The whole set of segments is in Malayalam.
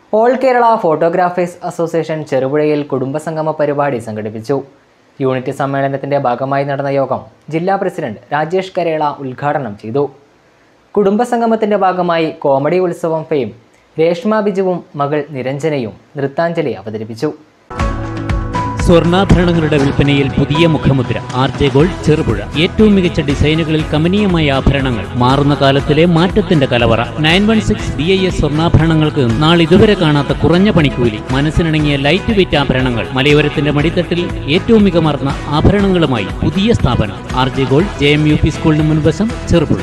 ഓൾ കേരള ഫോട്ടോഗ്രാഫേഴ്സ് അസോസിയേഷൻ ചെറുപുഴയിൽ കുടുംബസംഗമ പരിപാടി സംഘടിപ്പിച്ചു യൂണിറ്റ് സമ്മേളനത്തിന്റെ ഭാഗമായി നടന്ന യോഗം ജില്ലാ പ്രസിഡന്റ് രാജേഷ് കരേള ഉദ്ഘാടനം ചെയ്തു കുടുംബസംഗമത്തിന്റെ ഭാഗമായി കോമഡി ഉത്സവം ഫെയിം രേഷ്മ ബിജുവും മകൾ നിരഞ്ജനയും നൃത്താഞ്ജലി അവതരിപ്പിച്ചു സ്വർണ്ണാഭരണങ്ങളുടെ വിൽപ്പനയിൽ പുതിയ മുഖമുദ്ര ആർ ജെ ഗോൾഡ് ചെറുപുഴ ഏറ്റവും മികച്ച ഡിസൈനുകളിൽ കമനീയമായ ആഭരണങ്ങൾ മാറുന്ന കാലത്തിലെ മാറ്റത്തിന്റെ കലവറ nine one six B I S സ്വർണ്ണാഭരണങ്ങൾക്ക് നാളിതുവരെ കാണാത്ത കുറഞ്ഞ പണിക്കൂലി മനസ്സിനിണങ്ങിയ ലൈറ്റ് വെയിറ്റ് ആഭരണങ്ങൾ മലയോരത്തിന്റെ മടിത്തട്ടിൽ ഏറ്റവും മികമാർന്ന ആഭരണങ്ങളുമായി പുതിയ സ്ഥാപനം R J gold J M U P സ്കൂളിന് മുൻവശം Cherupuzha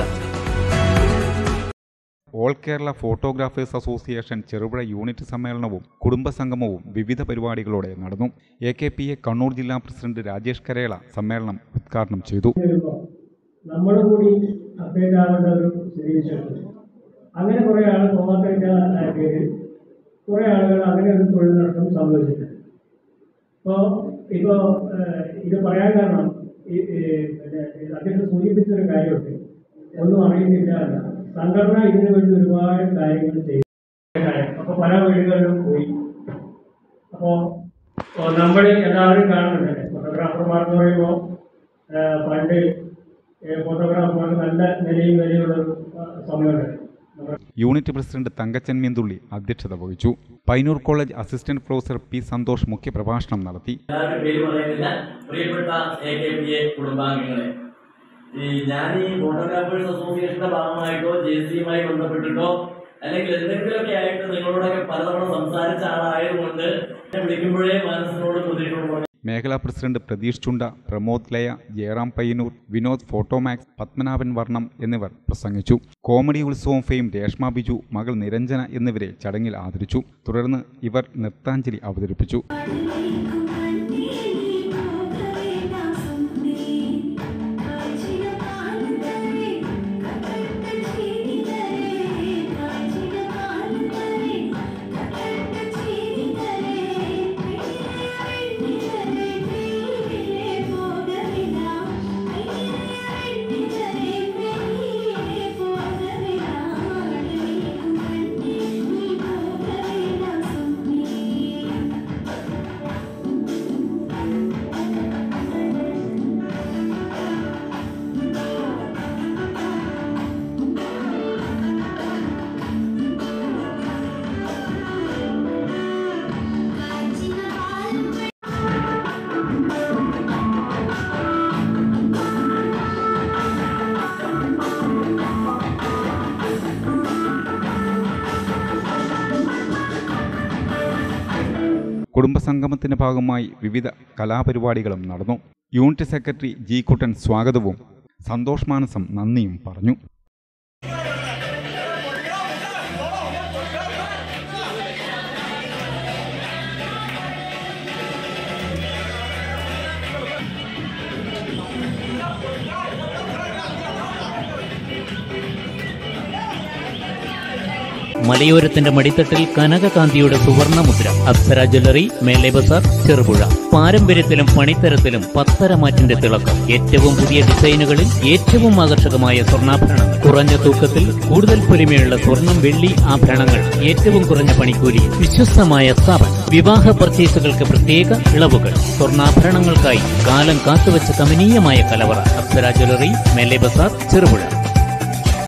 all Kerala photographers association Cherupuzha unit സമ്മേളനവും കുടുംബസംഗമവും വിവിധ പരിപാടികളോടെ നടന്നു A K P A Kannur ജില്ലാ പ്രസിഡന്റ് രാജേഷ് കരേള സമ്മേളനം ഉദ്ഘാടനം ചെയ്തു വരുമ്പോൾ നമ്മൾ കൂടി അപ്ഡേറ്റ് ആവേണ്ട ഒരു സിറ്റുവേഷൻ അങ്ങനെ കുറേ ആൾ പോകാത്തതിൻ്റെ പേരിൽ കുറേ ആളുകൾ അങ്ങനെ ഒരു തൊഴിൽ നടത്തം സംഭവിച്ചിട്ടുണ്ട് ഇപ്പോൾ ഇപ്പോൾ ഇത് പറയാൻ കാരണം ഈ ഈ പിന്നെ അദ്ദേഹം സൂചിപ്പിച്ചൊരു കാര്യമുണ്ട് ഒന്നും അറിയുന്നില്ല എന്ന സംഘടന ഇതിനു വേണ്ടി ഒരുപാട് കാര്യങ്ങൾ ചെയ്തു അപ്പോൾ പല വീടുകളിലും പോയി അപ്പോൾ നമ്മൾ എല്ലാവരും കാണുന്നുണ്ട് ഫോട്ടോഗ്രാഫർമാർ എന്ന് പറയുമ്പോൾ ഏഹ് പണ്ട് ഫോട്ടോഗ്രാഫർമാർക്ക് നല്ല നിലയും വിലയുള്ള ഒരു സമയമുണ്ട് നമ്മുടെ യൂണിറ്റ് പ്രസിഡന്റ് തങ്കച്ചൻ മീന്തുള്ളി അധ്യക്ഷത വഹിച്ചു Painur college assistant professor P Santhosh മുഖ്യപ്രഭാഷണം നടത്തി എല്ലാവരുടെ പേര് പറയുന്നില്ല പ്രിയപ്പെട്ട എ കെ പി എ കുടുംബാംഗങ്ങളെ ഈ ഞാൻ ഈ ഫോട്ടോഗ്രാഫേഴ്സ് അസോസിയേഷന്റെ ഭാഗമായിട്ടോ ജെ സിയുമായി ബന്ധപ്പെട്ടിട്ടോ അല്ലെങ്കിൽ എന്തെങ്കിലുമൊക്കെ ആയിട്ട് നിങ്ങളോടൊക്കെ പലതവണ സംസാരിച്ച ആളായതുകൊണ്ട് എന്നെ വിളിക്കുമ്പോഴേ മനസ്സിനോട് പ്രതീക്ഷയോട് മേഖലാ പ്രസിഡന്റ് പ്രതീഷ് ചുണ്ട പ്രമോദ് ലയ ജയറാം പയ്യന്നൂർ വിനോദ് ഫോട്ടോമാക്സ് പത്മനാഭൻ വർണ്ണം എന്നിവർ പ്രസംഗിച്ചു കോമഡി ഉത്സവം ഫെയിം രേഷ്മ ബിജു മകൾ നിരഞ്ജന എന്നിവരെ ചടങ്ങിൽ ആദരിച്ചു തുടർന്ന് ഇവർ നൃത്താഞ്ജലി അവതരിപ്പിച്ചു കുടുംബസംഗമത്തിന്റെ ഭാഗമായി വിവിധ കലാപരിപാടികളും നടന്നു യൂണിറ്റ് സെക്രട്ടറി ജി കുട്ടൻ സ്വാഗതവും സന്തോഷ് മാനസം നന്ദിയും പറഞ്ഞു മലയോരത്തിന്റെ മടിത്തട്ടിൽ കനകകാന്തിയുടെ സുവർണ മുദ്ര അപ്സര ജ്വല്ലറി മേലെ ബസാർ ചെറുപുഴ പാരമ്പര്യത്തിലും പണിത്തരത്തിലും പത്തരമാറ്റിന്റെ തിളക്കം ഏറ്റവും പുതിയ ഡിസൈനുകളിൽ ഏറ്റവും ആകർഷകമായ സ്വർണ്ണാഭരണങ്ങൾ കുറഞ്ഞ തൂക്കത്തിൽ കൂടുതൽ പൊലിമയുള്ള സ്വർണം വെള്ളി ആഭരണങ്ങൾ ഏറ്റവും കുറഞ്ഞ പണിക്കൂലി വിശ്വസ്തമായ സ്ഥാപനം വിവാഹ പർച്ചേസുകൾക്ക് പ്രത്യേക ഇളവുകൾ സ്വർണ്ണാഭരണങ്ങൾക്കായി കാലം കാത്തുവച്ച കമനീയമായ കലവറ അപ്സര ജ്വല്ലറി മേലെ ബസാർ ചെറുപുഴ